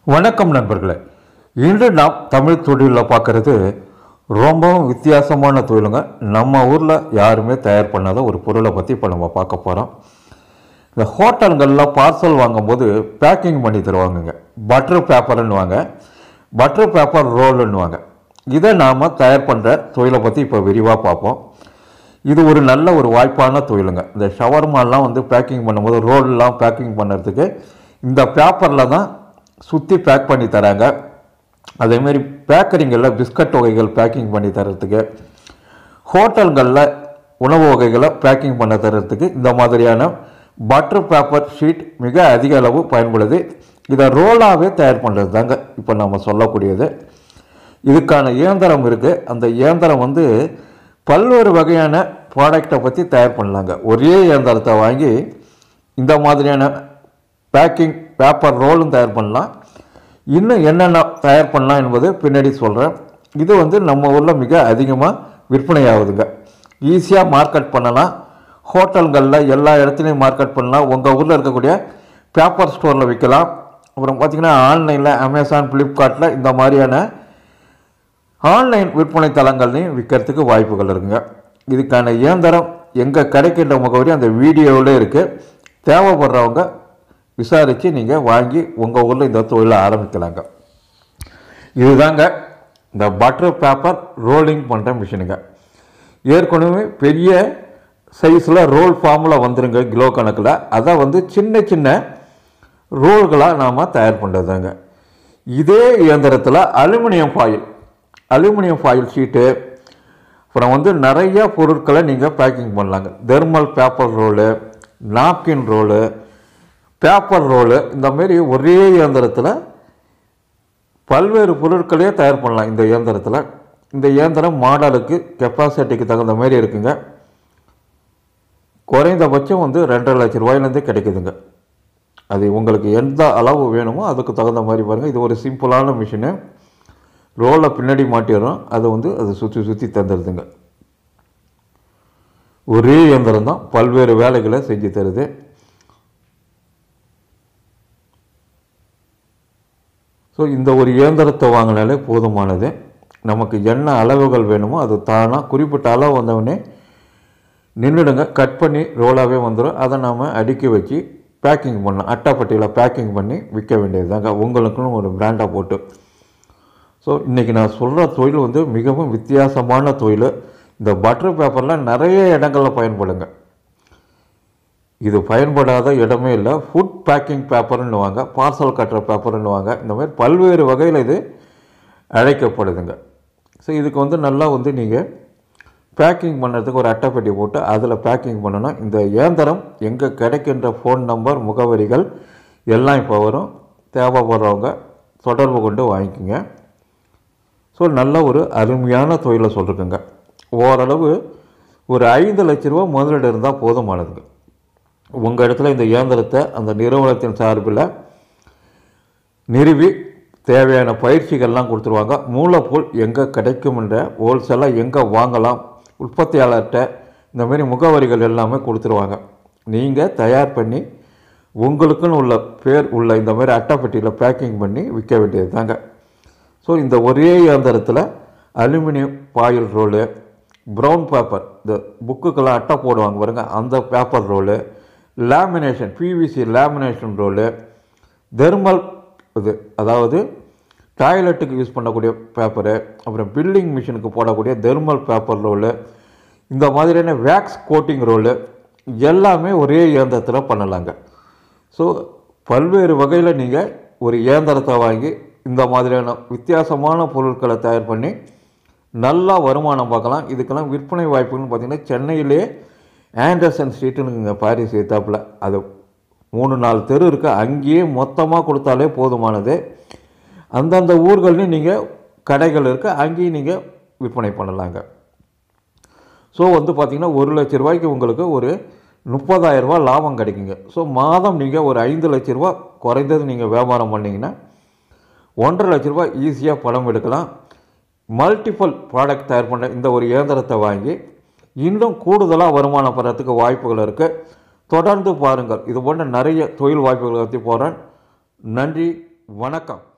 வணக்கம் நண்பர்களே இன்று நாம் தமிழ் தொழிலில் பார்க்குறது ரொம்பவும் வித்தியாசமான தொழிலுங்க நம்ம ஊரில் யாருமே தயார் பண்ணாத ஒரு பொருளை பற்றி இப்போ நம்ம பார்க்க போகிறோம் இந்த ஹோட்டல்களில் பார்சல் வாங்கும்போது பேக்கிங் பண்ணி தருவாங்கங்க பட்டர் பேப்பர்ன்னுவாங்க பட்டர் பேப்பர் ரோலுன்னுவாங்க இதை நாம் தயார் பண்ணுற தொழிலை பற்றி இப்போ விரிவாக பார்ப்போம் இது ஒரு நல்ல ஒரு வாய்ப்பான தொழிலுங்க இந்த ஷவர்மாலாம் வந்து பேக்கிங் பண்ணும்போது ரோல்லாம் பேக்கிங் பண்ணுறதுக்கு இந்த பேப்பரில் தான் சுற்றி பேக் பண்ணி தராங்க அதேமாரி பேக்கரிங்களில் பிஸ்கட் வகைகள் பேக்கிங் பண்ணி தரத்துக்கு ஹோட்டல்களில் உணவு வகைகளை பேக்கிங் பண்ண தரத்துக்கு இந்த மாதிரியான பட்டர் பேப்பர் ஷீட் மிக அதிக அளவு பயன்படுது இதை ரோலாகவே தயார் பண்ணுறது தாங்க இப்போ நம்ம சொல்லக்கூடியது இதுக்கான இயந்திரம் இருக்குது அந்த இயந்திரம் வந்து பல்வேறு வகையான ப்ராடக்டை பற்றி தயார் பண்ணலாங்க ஒரே இயந்திரத்தை வாங்கி இந்த மாதிரியான பேக்கிங் பேப்பர் ரோலும் தயார் பண்ணலாம் இன்னும் என்னென்ன தயார் பண்ணலாம் என்பது பின்னாடி சொல்கிறேன் இது வந்து நம்ம ஊரில் மிக அதிகமாக விற்பனை ஆகுதுங்க ஈஸியாக மார்க்கெட் பண்ணலாம் ஹோட்டல்களில் எல்லா இடத்துலையும் மார்க்கெட் பண்ணலாம் உங்கள் ஊரில் இருக்கக்கூடிய பேப்பர் ஸ்டோரில் விற்கலாம் அப்புறம் பார்த்திங்கன்னா ஆன்லைனில் அமேசான் ஃப்ளிப்கார்ட்டில் இந்த மாதிரியான ஆன்லைன் விற்பனை தளங்கள்லையும் விற்கிறதுக்கு வாய்ப்புகள் இருக்குங்க இதுக்கான இயந்திரம் எங்கே கிடைக்கின்ற முகவரி அந்த வீடியோவில் இருக்குது தேவைப்படுறவங்க விசாரித்து நீங்கள் வாங்கி உங்கள் ஊரில் இந்த தொழிலை ஆரம்பிக்கலாங்க இதுதாங்க இந்த பட்டர் பேப்பர் ரோலிங் பண்ணுற மிஷினுங்க ஏற்கனவே பெரிய சைஸில் ரோல் ஃபார்மில் வந்துருங்க கிலோ கணக்கில் அதை வந்து சின்ன சின்ன ரோல்களாக நாம் தயார் பண்ணுறதுங்க இதே இயந்திரத்தில் aluminium foil aluminium foil sheet அப்புறம் வந்து நிறைய பொருட்களை நீங்கள் பேக்கிங் பண்ணலாங்க thermal paper roll napkin roll paper roll இந்த மாதிரி ஒரே இயந்திரத்தில் பல்வேறு பொருட்களையே தயார் பண்ணலாம் இந்த இயந்திரத்தில் இந்த இயந்திரம் மாடலுக்கு கெப்பாசிட்டிக்கு தகுந்த மாதிரி இருக்குங்க குறைந்தபட்சம் வந்து ரெண்டரை லட்ச ரூபாயிலேருந்தே கிடைக்குதுங்க அது உங்களுக்கு எந்த அளவு வேணுமோ அதுக்கு தகுந்த மாதிரி பாருங்கள் இது ஒரு சிம்பிளான மிஷினு ரோலை பின்னாடி மாட்டிடுறோம் அதை வந்து அது சுற்றி சுற்றி தந்துடுதுங்க ஒரே இயந்திரம் தான் பல்வேறு வேலைகளை செஞ்சு தருது ஸோ இந்த ஒரு இயந்திரத்தை வாங்கினாலே போதுமானது நமக்கு என்ன அளவுகள் வேணுமோ அது தானாக குறிப்பிட்ட அளவு வந்தவொடனே நின்றுடுங்க கட் பண்ணி ரோலாகவே வந்துடும் அதை நாம் அடுக்கி வச்சு பேக்கிங் பண்ணலாம் அட்டைப்பட்டியில் பேக்கிங் பண்ணி விற்க வேண்டியது தாங்க உங்களுக்குன்னு ஒரு பிராண்டாக போட்டு ஸோ இன்றைக்கி நான் சொல்கிற தொழில் வந்து மிகவும் வித்தியாசமான தொழில் இந்த பட்டர் பேப்பர்லாம் நிறைய இடங்களில் பயன்படுங்க இது பயன்படாத இடமே இல்லை ஃபுட் பேக்கிங் பேப்பர்னுவாங்க பார்சல் கட்டுற பேப்பர்னுவாங்க இந்த மாதிரி பல்வேறு வகையில் இது அழைக்கப்படுதுங்க ஸோ இதுக்கு வந்து நல்லா வந்து நீங்கள் பேக்கிங் பண்ணுறதுக்கு ஒரு அட்டைப்பெட்டி போட்டு அதில் பேக்கிங் பண்ணணும் இந்த இயந்திரம் எங்கே கிடைக்கின்ற ஃபோன் நம்பர் முகவரிகள் எல்லாம் இப்போ வரும் தேவைப்படுறவங்க தொடர்பு கொண்டு வாங்கிக்கோங்க ஸோ நல்ல ஒரு அருமையான தொழிலை சொல்லிருக்குங்க ஓரளவு ஒரு ஐந்து லட்ச ரூபா முதலீடு இருந்தால் போதுமானதுங்க உங்கள் இடத்துல இந்த இயந்திரத்தை அந்த நிறுவனத்தின் சார்பில் நிறுவி தேவையான பயிற்சிகள்லாம் கொடுத்துருவாங்க மூலப்பொருள் எங்கே கிடைக்கும்ன்ற ஹோல்சேலாக எங்கே வாங்கலாம் உற்பத்தியாளர்கிட்ட இந்த மாதிரி முகவரிகள் எல்லாமே கொடுத்துருவாங்க நீங்கள் தயார் பண்ணி உங்களுக்குன்னு உள்ள பேர் உள்ள இந்த மாதிரி அட்டைப்பெட்டியில் பேக்கிங் பண்ணி விற்க வேண்டியது தாங்க ஸோ இந்த ஒரே இயந்திரத்தில் aluminium foil roll brown paper இந்த புக்குக்கெல்லாம் அட்டை போடுவாங்க பாருங்க அந்த paper roll lamination PVC lamination roll thermal இது அதாவது டாய்லெட்டுக்கு யூஸ் பண்ணக்கூடிய பேப்பரு அப்புறம் பில்டிங் மிஷினுக்கு போடக்கூடிய தெர்மல் பேப்பர் ரோலு இந்த மாதிரியான வேக்ஸ் கோட்டிங் ரோலு எல்லாமே ஒரே இயந்திரத்தில் பண்ணலாங்க ஸோ பல்வேறு வகையில் நீங்கள் ஒரு இயந்திரத்தை வாங்கி இந்த மாதிரியான வித்தியாசமான பொருட்களை தயார் பண்ணி நல்லா வருமானம் பார்க்கலாம் இதுக்கெல்லாம் விற்பனை வாய்ப்புன்னு பார்த்தீங்கன்னா சென்னையிலே ஆண்டர்சன் ஸ்ட்ரீட்டுன்னு பாரிஸ் ஏத்தாப்பில் அது மூணு நாலு தெரு இருக்குது அங்கேயே மொத்தமாக கொடுத்தாலே போதுமானது அந்தந்த ஊர்கள்லையும் நீங்கள் கடைகள் இருக்குது அங்கேயும் நீங்கள் விற்பனை பண்ணலாங்க ஸோ வந்து பார்த்திங்கன்னா ஒரு லட்ச ரூபாய்க்கு உங்களுக்கு ஒரு முப்பதாயிரம் ரூபாய் லாபம் கிடைக்குங்க ஸோ மாதம் நீங்கள் ஒரு ஐந்து லட்ச ரூபா குறைந்தது நீங்கள் வியாபாரம் பண்ணிங்கன்னா ஒன்றரை லட்ச ரூபாய் ஈஸியாக பணம் எடுக்கலாம் மல்டிபிள் ப்ராடக்ட் தயார் பண்ண இந்த ஒரு இயந்திரத்தை வாங்கி இன்னும் கூடுதலாக வருமானம் பெறத்துக்கு வாய்ப்புகள் இருக்குது தொடர்ந்து பாருங்கள் இது போன்ற நிறைய தொழில் வாய்ப்புகளை பற்றி போகிறேன் நன்றி வணக்கம்